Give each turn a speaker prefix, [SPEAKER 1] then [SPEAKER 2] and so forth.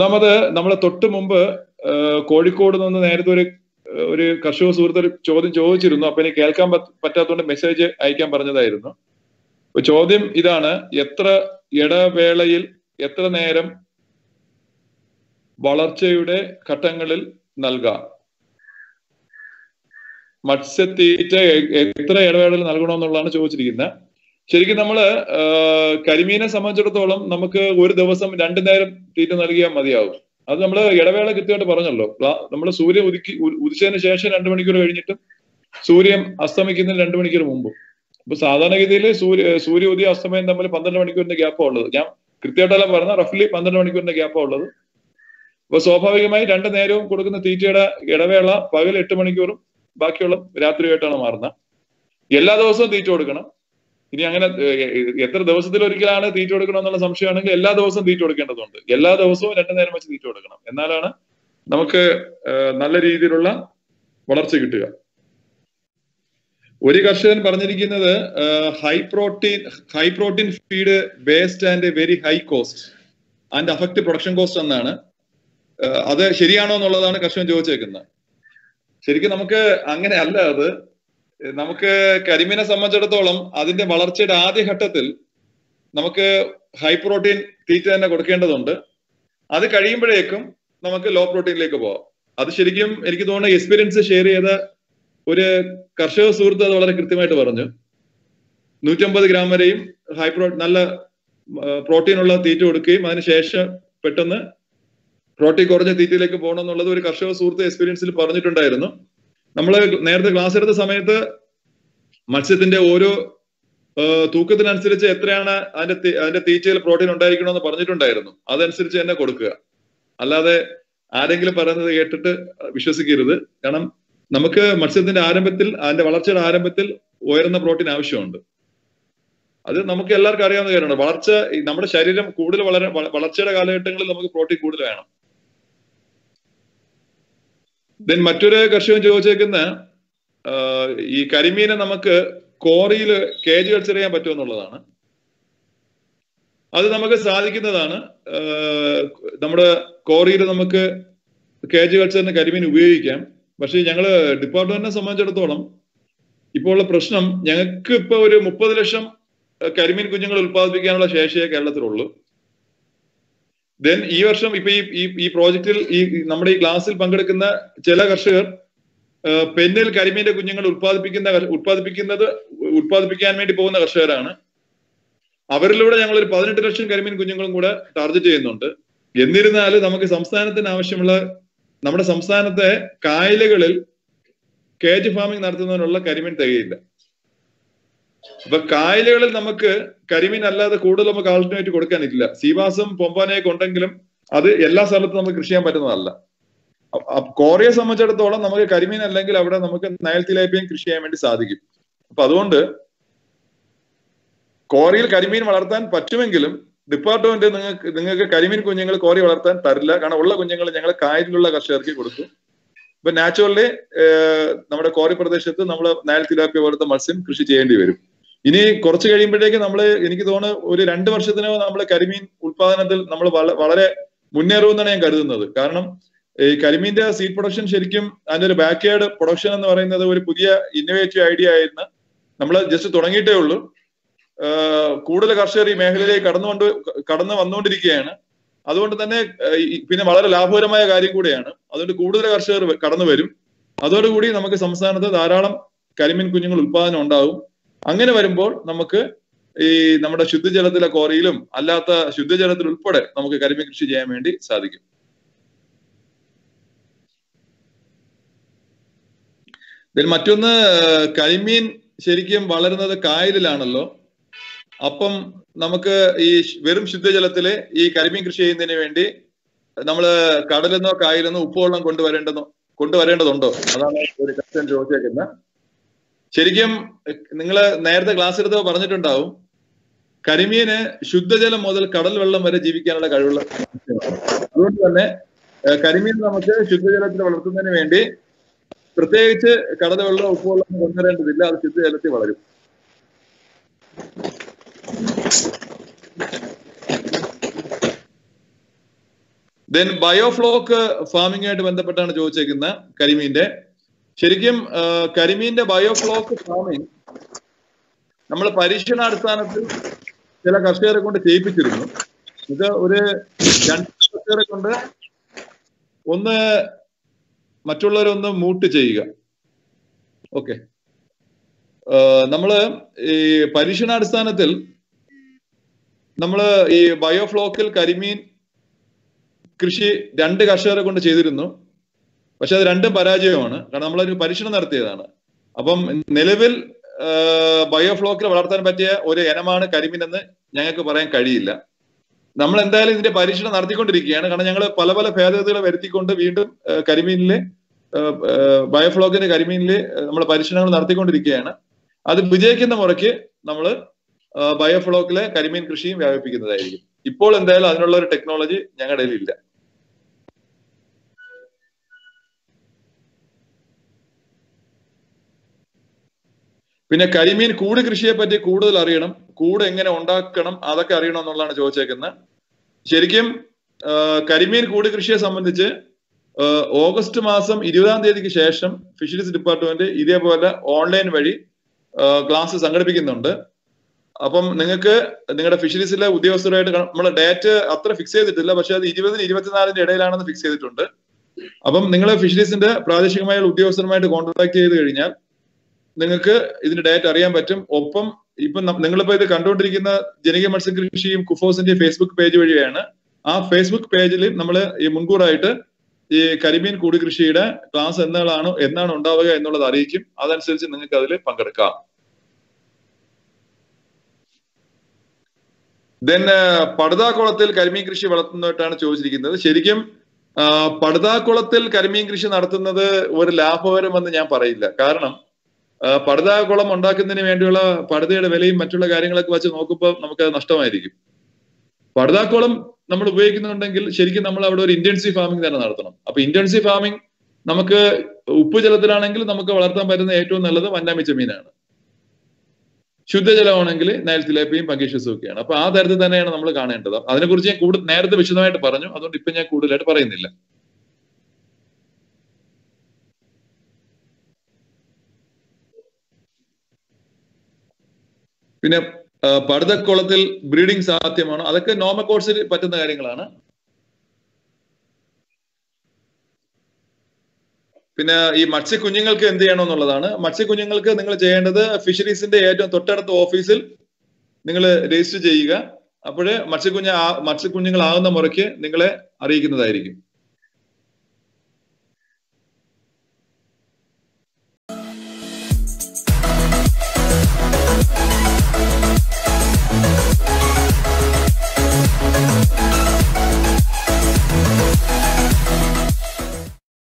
[SPEAKER 1] മൂന്നാമത് നമ്മളെ തൊട്ട് മുമ്പ് ഏഹ്, കോഴിക്കോട് നിന്ന് നേരത്തെ ഒരു ഏഹ്, ഒരു കർഷക സുഹൃത്ത് ഒരു ചോദ്യം ചോദിച്ചിരുന്നു അപ്പൊ എനിക്ക് കേൾക്കാൻ പറ്റ- പറ്റാത്തതുകൊണ്ട് മെസ്സേജ് അയക്കാൻ പറഞ്ഞതായിരുന്നു അപ്പൊ ചോദ്യം ഇതാണ് എത്ര ഇടവേളയിൽ എത്ര നേരം വളർച്ചയുടെ ഘട്ടങ്ങളിൽ നൽകാം മത്സ്യത്തീറ്റ എ- എത്ര ഇടവേളയിൽ നൽകണമെന്നുള്ളതാണ് ചോദിച്ചിരിക്കുന്നത് ശരിക്കും നമ്മള് ആഹ്, കരിമീനെ സംബന്ധിച്ചിടത്തോളം നമുക്ക് ഒരു ദിവസം രണ്ടു നേരം തീറ്റ നൽകിയാൽ മതിയാവും അത് നമ്മൾ ഇടവേള കൃത്യമായിട്ട് പറഞ്ഞല്ലോ നമ്മൾ സൂര്യൻ ഉദിക്കി ഉ- ഉദിച്ചതിന് ശേഷം രണ്ടു മണിക്കൂർ കഴിഞ്ഞിട്ടും സൂര്യൻ അസ്തമിക്കുന്നതിന് രണ്ടു മണിക്കൂർ മുമ്പും അപ്പൊ സാധാരണഗതിയിൽ സൂര്യ സൂര്യ ഉദയ അസ്തമയം തമ്മിൽ പന്ത്രണ്ട് മണിക്കൂറിന്റെ ഗ്യാപ്പാണ് ഉള്ളത് ഞാൻ കൃത്യമായിട്ടല്ല പറഞ്ഞ റഫ്ലി പന്ത്രണ്ട് മണിക്കൂറിന്റെ ഗ്യാപ്പാണ് ഉള്ളത് അപ്പൊ സ്വാഭാവികമായി രണ്ടു നേരവും കൊടുക്കുന്ന തീറ്റയുടെ ഇടവേള പകൽ എട്ട് മണിക്കൂറും ബാക്കിയുള്ള രാത്രിയായിട്ടാണ് മാറുന്നത് എല്ലാ ദിവസവും തീറ്റ കൊടുക്കണം ഇനി അങ്ങനെ ഏഹ്, എത്ര ദിവസത്തിൽ ഒരിക്കലാണ് തീറ്റ കൊടുക്കണം എന്നുള്ള സംശയമാണെങ്കിൽ എല്ലാ ദിവസവും തീറ്റ കൊടുക്കേണ്ടതുണ്ട് എല്ലാ ദിവസവും രണ്ടു നേരം വെച്ച് തീറ്റ കൊടുക്കണം എന്നാലാണ് നമുക്ക് ഏഹ്, നല്ല രീതിയിലുള്ള വളർച്ച കിട്ടുക ഒരു കർഷകൻ പറഞ്ഞിരിക്കുന്നത് high protein high protein feed based and very high cost and affect production cost എന്നാണ് ഏഹ്, അത് ശരിയാണോ എന്നുള്ളതാണ് കർഷകൻ ചോദിച്ചേക്കുന്നത് ശരിക്കും നമുക്ക് അങ്ങനെ അല്ല അത് നമുക്ക് കരിമീനെ സംബന്ധിച്ചിടത്തോളം അതിന്റെ വളർച്ചയുടെ ആദ്യ ഘട്ടത്തിൽ നമുക്ക് ഹൈ പ്രോട്ടീൻ തീറ്റ തന്നെ കൊടുക്കേണ്ടതുണ്ട് അത് കഴിയുമ്പോഴേക്കും നമുക്ക് ലോ പ്രോട്ടീനിലേക്ക് പോവാം അത് ശരിക്കും എനിക്ക് തോന്നുന്നു എക്സ്പീരിയൻസ് ഷെയർ ചെയ്ത ഒരു കർഷക സുഹൃത്ത് അത് വളരെ കൃത്യമായിട്ട് പറഞ്ഞു നൂറ്റമ്പത് ഗ്രാം വരെയും ഹൈ പ്രോ നല്ല പ്രോട്ടീൻ ഉള്ള തീറ്റ കൊടുക്കുകയും അതിനുശേഷം പെട്ടെന്ന് പ്രോട്ടീൻ കുറഞ്ഞ തീറ്റയിലേക്ക് പോകണം എന്നുള്ളത് ഒരു കർഷക സുഹൃത്ത് എക്സ്പീരിയൻസിൽ പറഞ്ഞിട്ടുണ്ടായിരുന്നു നമ്മൾ നേരത്തെ ക്ലാസ് എടുത്ത സമയത്ത് മത്സ്യത്തിന്റെ ഓരോ ആ, തൂക്കത്തിനനുസരിച്ച് എത്രയാണ് അതിന്റെ തി- അതിന്റെ തീറ്റയിൽ പ്രോട്ടീൻ ഉണ്ടായിരിക്കണമെന്ന് പറഞ്ഞിട്ടുണ്ടായിരുന്നു അതനുസരിച്ച് തന്നെ കൊടുക്കുക അല്ലാതെ ആരെങ്കിലും പറയുന്നത് കേട്ടിട്ട് വിശ്വസിക്കരുത് കാരണം നമുക്ക് മത്സ്യത്തിന്റെ ആരംഭത്തിൽ അതിന്റെ വളർച്ചയുടെ ആരംഭത്തിൽ ഉയർന്ന പ്രോട്ടീൻ ആവശ്യമുണ്ട് അത് നമുക്ക് എല്ലാവർക്കും അറിയാവുന്ന കാര്യമാണ് വളർച്ച ഈ നമ്മുടെ ശരീരം കൂടുതൽ വളര വള- വളർച്ചയുടെ കാലഘട്ടങ്ങളിൽ നമുക്ക് പ്രോട്ടീൻ കൂടുതൽ വേണം ദെൻ മറ്റൊരു കർഷകൻ ചോദിച്ചേക്കുന്ന ആ, ഈ കരിമീനെ നമുക്ക് കോറിയിൽ കേജ് കൾച്ചർ ചെയ്യാൻ പറ്റുമെന്നുള്ളതാണ് അത് നമുക്ക് സാധിക്കുന്നതാണ് ആ, നമ്മുടെ കോറിയിൽ നമുക്ക് കേജ് കൾച്ചറിന് കരിമീൻ ഉപയോഗിക്കാം പക്ഷേ ഞങ്ങള് ഡിപ്പാർട്ട്മെന്റിനെ സംബന്ധിച്ചിടത്തോളം ഇപ്പോൾ ഉള്ള പ്രശ്നം ഞങ്ങൾക്ക് ഇപ്പൊ ഒരു മുപ്പത് ലക്ഷം അഹ് കരിമീൻ കുഞ്ഞുങ്ങൾ ഉത്പാദിപ്പിക്കാനുള്ള ശേഷിയേ കേരളത്തിലുള്ളൂ ദെൻ ഈ വർഷം ഇപ്പൊ ഈ ഈ- ഈ പ്രോജക്റ്റിൽ ഈ ഈ നമ്മുടെ ഈ ക്ലാസ്സിൽ പങ്കെടുക്കുന്ന ചില കർഷകർ അഹ് പെന്നിൽ കരിമീന്റെ കുഞ്ഞുങ്ങൾ ഉത്പാദിപ്പിക്കുന്ന കർ- ഉത്പാദിപ്പിക്കുന്നത് ഉത്പാദിപ്പിക്കാൻ വേണ്ടി പോകുന്ന കർഷകരാണ് അവരിലൂടെ ഞങ്ങൾ ഒരു പതിനെട്ട് ലക്ഷം കരിമീൻ കുഞ്ഞുങ്ങളും കൂടെ ടാർഗറ്റ് ചെയ്യുന്നുണ്ട് എന്നിരുന്നാലും നമുക്ക് സംസ്ഥാനത്തിന് ആവശ്യമുള്ള നമ്മുടെ സംസ്ഥാനത്തെ കായലുകളിൽ കേജ് ഫാമിംഗ് നടത്തുന്നതിനുള്ള കരിമീൻ തികയില്ല അപ്പൊ കായലുകളിൽ നമുക്ക് കരിമീൻ അല്ലാതെ കൂടുതൽ നമുക്ക് ആൾട്ടർനേറ്റ് കൊടുക്കാനില്ല സീവാസും പൊമ്പാനയൊക്കെ ഉണ്ടെങ്കിലും അത് എല്ലാ സ്ഥലത്തും നമുക്ക് കൃഷി ചെയ്യാൻ പറ്റുന്നതല്ല അ- അ- കോറിയെ സംബന്ധിച്ചിടത്തോളം നമുക്ക് കരിമീൻ അല്ലെങ്കിൽ അവിടെ നമുക്ക് നയൽ തിലാപ്പിയും കൃഷി ചെയ്യാൻ വേണ്ടി സാധിക്കും അപ്പൊ അതുകൊണ്ട് കോറിയിൽ കരിമീൻ വളർത്താൻ പറ്റുമെങ്കിലും ഡിപ്പാർട്ട്മെന്റ് നിങ്ങൾക്ക് നിങ്ങൾക്ക് കരിമീൻ കുഞ്ഞുങ്ങൾ കോറി വളർത്താൻ തരില്ല കാരണം ഉള്ള കുഞ്ഞുങ്ങൾ ഞങ്ങൾ കായലിലുള്ള കർഷകർക്ക് കൊടുക്കും ഇപ്പൊ നാച്ചുറലി നമ്മുടെ കോറി പ്രദേശത്ത് നമ്മൾ നയൽ തിലാപ്പിയ പോലത്തെ മത്സ്യം കൃഷി ചെയ്യേണ്ടി വരും ഇനി കുറച്ച് കഴിയുമ്പോഴേക്ക് നമ്മൾ എനിക്ക് തോന്നുന്നു ഒരു രണ്ട് വർഷത്തിനോ നമ്മൾ കരിമീൻ ഉത്പാദനത്തിൽ നമ്മൾ വളരെ മുന്നേറുമെന്നാണ് ഞാൻ കരുതുന്നത് കാരണം ഈ കരിമീന്റെ സീഡ് പ്രൊഡക്ഷൻ ശരിക്കും അതിന്റെ ഒരു ബാക്ക്യാർഡ് പ്രൊഡക്ഷൻ എന്ന് പറയുന്നത് ഒരു പുതിയ ഇന്നോവേറ്റീവ് ഐഡിയ ആയിരുന്നു നമ്മൾ ജസ്റ്റ് തുടങ്ങിയിട്ടേ ഉള്ളൂ ആഹ് കൂടുതൽ കർഷകർ ഈ മേഖലയിലേക്ക് കടന്നുകൊണ്ട് കടന്നു വന്നുകൊണ്ടിരിക്കുകയാണ് അതുകൊണ്ട് തന്നെ ആഹ് ഈ- പിന്നെ വളരെ ലാഭകരമായ കാര്യം കൂടെയാണ് അതുകൊണ്ട് കൂടുതൽ കർഷകർ വ- കടന്നു വരും അതോടുകൂടി നമുക്ക് സംസ്ഥാനത്ത് ധാരാളം കരിമീൻ കുഞ്ഞുങ്ങൾ ഉത്പാദനം ഉണ്ടാവും അങ്ങനെ വരുമ്പോൾ നമുക്ക് ഈ നമ്മുടെ ശുദ്ധജലത്തിലെ കോറിയിലും അല്ലാത്ത ശുദ്ധജലത്തിൽ ഉൾപ്പെടെ നമുക്ക് കരിമീൻ കൃഷി ചെയ്യാൻ വേണ്ടി സാധിക്കും ഇതിൽ മറ്റൊന്ന് ആഹ് കരിമീൻ ശരിക്കും വളരുന്നത് കായലിലാണല്ലോ അപ്പം നമുക്ക് ഈ ശ്- വെറും ശുദ്ധജലത്തില് ഈ കരിമീൻ കൃഷി ചെയ്യുന്നതിന് വേണ്ടി നമ്മൾ കടലെന്നോ കായലെന്നോ ഉപ്പുവെള്ളം കൊണ്ടുവരേണ്ടതോ കൊണ്ടുവരേണ്ടതുണ്ടോ അതാണ് ഒരു കസ്റ്റൻ ചോദിച്ചേക്കുന്നത് ശരിക്കും നിങ്ങൾ നേരത്തെ ക്ലാസ് എടുത്തോ പറഞ്ഞിട്ടുണ്ടാവും കരിമീന് ശുദ്ധജലം മുതൽ കടൽ വെള്ളം വരെ ജീവിക്കാനുള്ള കഴിവുള്ള മത്സ്യമാണ്. അതുകൊണ്ട് തന്നെ ഏഹ്, കരിമീൻ നമുക്ക് ശുദ്ധജലത്തിൽ വളർത്തുന്നതിന് വേണ്ടി പ്രത്യേകിച്ച് കടൽ വെള്ളം ഉപ്പുവെള്ളം കൊണ്ടുവരേണ്ടതില്ല അത് ശുദ്ധജലത്തിൽ വളരും ദെൻ ബയോഫ്ലോക്ക് ഫാമിംഗുമായിട്ട് ബന്ധപ്പെട്ടാണ് ചോദിച്ചേക്കുന്ന കരിമീന്റെ ശരിക്കും ആ, കരിമീന്റെ ബയോഫ്ലോക്ക് ഫാമിംഗ് നമ്മൾ പരീക്ഷണാടിസ്ഥാനത്തിൽ ചില കർഷകരെ കൊണ്ട് ചെയ്യിപ്പിച്ചിരുന്നു ഇത് ഒരു രണ്ട് കർഷകരെ കൊണ്ട് ഒന്ന് മറ്റുള്ളവരൊന്ന് മൂട്ട് ചെയ്യുക ഓക്കെ നമ്മള് ഈ പരീക്ഷണാടിസ്ഥാനത്തിൽ നമ്മള് ഈ ബയോഫ്ലോക്കിൽ കരിമീൻ കൃഷി രണ്ട് കർഷകരെ കൊണ്ട് ചെയ്തിരുന്നു പക്ഷെ അത് രണ്ടും പരാജയമാണ് കാരണം നമ്മളൊരു പരീക്ഷണം നടത്തിയതാണ് അപ്പം നിലവിൽ ബയോഫ്ലോക്കിൽ വളർത്താൻ പറ്റിയ ഒരു ഇനമാണ് കരിമീൻ എന്ന് ഞങ്ങൾക്ക് പറയാൻ കഴിയില്ല നമ്മൾ എന്തായാലും ഇതിന്റെ പരീക്ഷണം നടത്തിക്കൊണ്ടിരിക്കുകയാണ് കാരണം ഞങ്ങൾ പല പല ഭേദഗതികൾ വരുത്തിക്കൊണ്ട് വീണ്ടും ആ, കരിമീനിലെ ബയോഫ്ലോക്കിന്റെ കരിമീനിലെ നമ്മൾ പരീക്ഷണങ്ങൾ നടത്തിക്കൊണ്ടിരിക്കുകയാണ് അത് വിജയിക്കുന്ന മുറയ്ക്ക് നമ്മൾ ബയോഫ്ലോക്കിലെ കരിമീൻ കൃഷിയും വ്യാപിപ്പിക്കുന്നതായിരിക്കും ഇപ്പോൾ എന്തായാലും അതിനുള്ള ഒരു ടെക്നോളജി ഞങ്ങളുടെ കയ്യിൽ ഇല്ല പിന്നെ കരിമീൻ കൂട് കൃഷിയെ പറ്റി കൂടുതൽ അറിയണം കൂട് എങ്ങനെ ഉണ്ടാക്കണം അതൊക്കെ അറിയണം എന്നുള്ളതാണ് ചോദിച്ചേക്കുന്നത് ശരിക്കും ആ, കരിമീൻ കൂട് കൃഷിയെ സംബന്ധിച്ച് ആ, ഓഗസ്റ്റ് മാസം ഇരുപതാം തീയതിക്ക് ശേഷം ഫിഷറീസ് ഡിപ്പാർട്ട്മെന്റ് ഇതേപോലെ ഓൺലൈൻ വഴി ആ, ക്ലാസ് സംഘടിപ്പിക്കുന്നുണ്ട് അപ്പം നിങ്ങൾക്ക് നിങ്ങളുടെ ഫിഷറീസിലെ ഉദ്യോഗസ്ഥരുമായിട്ട് നമ്മൾ ഡേറ്റ് അത്ര ഫിക്സ് ചെയ്തിട്ടില്ല പക്ഷെ അത് ഇരുപതിന് ഇരുപത്തിനാലിന്റെ ഇടയിലാണെന്ന് ഫിക്സ് ചെയ്തിട്ടുണ്ട് അപ്പം നിങ്ങൾ ഫിഷറീസിന്റെ പ്രാദേശികമായ ഉദ്യോഗസ്ഥരുമായിട്ട് കോൺടാക്ട് ചെയ്ത് കഴിഞ്ഞാൽ നിങ്ങൾക്ക് ഇതിന്റെ ഡേറ്റ് അറിയാൻ പറ്റും ഒപ്പം ഇപ്പം നം- നിങ്ങളിപ്പോ ഇത് കണ്ടുകൊണ്ടിരിക്കുന്ന ജനകീയ മത്സ്യകൃഷിയും കുഫോസിന്റെ ഫേസ്ബുക്ക് പേജ് വഴിയാണ് ആ ഫേസ്ബുക്ക് പേജിൽ നമ്മൾ ഈ മുൻകൂറായിട്ട് ഈ കരിമീൻ കൂടി കൃഷിയുടെ ക്ലാസ് എന്നാണ് എന്നാണ് ഉണ്ടാവുക എന്നുള്ളത് അറിയിക്കും അതനുസരിച്ച് നിങ്ങൾക്ക് അതിൽ പങ്കെടുക്കാം ദെൻ പടുതാക്കുളത്തിൽ കരിമീൻ കൃഷി വളർത്തുന്നതായിട്ടാണ് ചോദിച്ചിരിക്കുന്നത് ശരിക്കും ആ, പടുതാക്കുളത്തിൽ കരിമീൻ കൃഷി നടത്തുന്നത് ഒരു ലാഭകരമെന്ന് ഞാൻ പറയില്ല കാരണം ആ, പടുതാക്കുളം ഉണ്ടാക്കുന്നതിന് വേണ്ടിയുള്ള പടുതയുടെ വിലയും മറ്റുള്ള കാര്യങ്ങളൊക്കെ വെച്ച് നോക്കുമ്പോൾ നമുക്ക് അത് നഷ്ടമായിരിക്കും പടുതാക്കുളം നമ്മൾ ഉപയോഗിക്കുന്നുണ്ടെങ്കിൽ ശരിക്കും നമ്മൾ അവിടെ ഒരു ഇന്റൻസീവ് ഫാമിംഗ് തന്നെ നടത്തണം അപ്പൊ ഇന്റൻസീവ് ഫാമിംഗ് നമുക്ക് ഉപ്പ് ജലത്തിലാണെങ്കിൽ നമുക്ക് വളർത്താൻ പറ്റുന്ന ഏറ്റവും നല്ലത് വന്നാമി ചെമ്മീനാണ് ശുദ്ധജലമാണെങ്കിൽ നയൽ തിലേപ്പിയും പങ്കീഷസും ഒക്കെയാണ് അപ്പൊ ആ തരത്തിൽ തന്നെയാണ് നമ്മൾ കാണേണ്ടത് അതിനെക്കുറിച്ച് ഞാൻ കൂടുതൽ നേരത്തെ വിശദമായിട്ട് പറഞ്ഞു അതുകൊണ്ട് ഇപ്പൊ ഞാൻ കൂടുതലായിട്ട് പറയുന്നില്ല പിന്നെ ആ, പടുതക്കുളത്തിൽ ബ്രീഡിംഗ് സാധ്യമാണോ അതൊക്കെ നോർമൽ കോഴ്സിൽ പറ്റുന്ന കാര്യങ്ങളാണ് പിന്നെ ഈ മത്സ്യക്കുഞ്ഞുങ്ങൾക്ക് എന്ത് ചെയ്യണം എന്നുള്ളതാണ് മത്സ്യക്കുഞ്ഞുങ്ങൾക്ക് നിങ്ങൾ ചെയ്യേണ്ടത് ഫിഷറീസിന്റെ ഏറ്റവും തൊട്ടടുത്ത ഓഫീസിൽ നിങ്ങൾ രജിസ്റ്റർ ചെയ്യുക അപ്പോഴേ മത്സ്യക്കുഞ്ഞ് ആ- മത്സ്യക്കുഞ്ഞുങ്ങളാകുന്ന മുറയ്ക്ക് നിങ്ങളെ അറിയിക്കുന്നതായിരിക്കും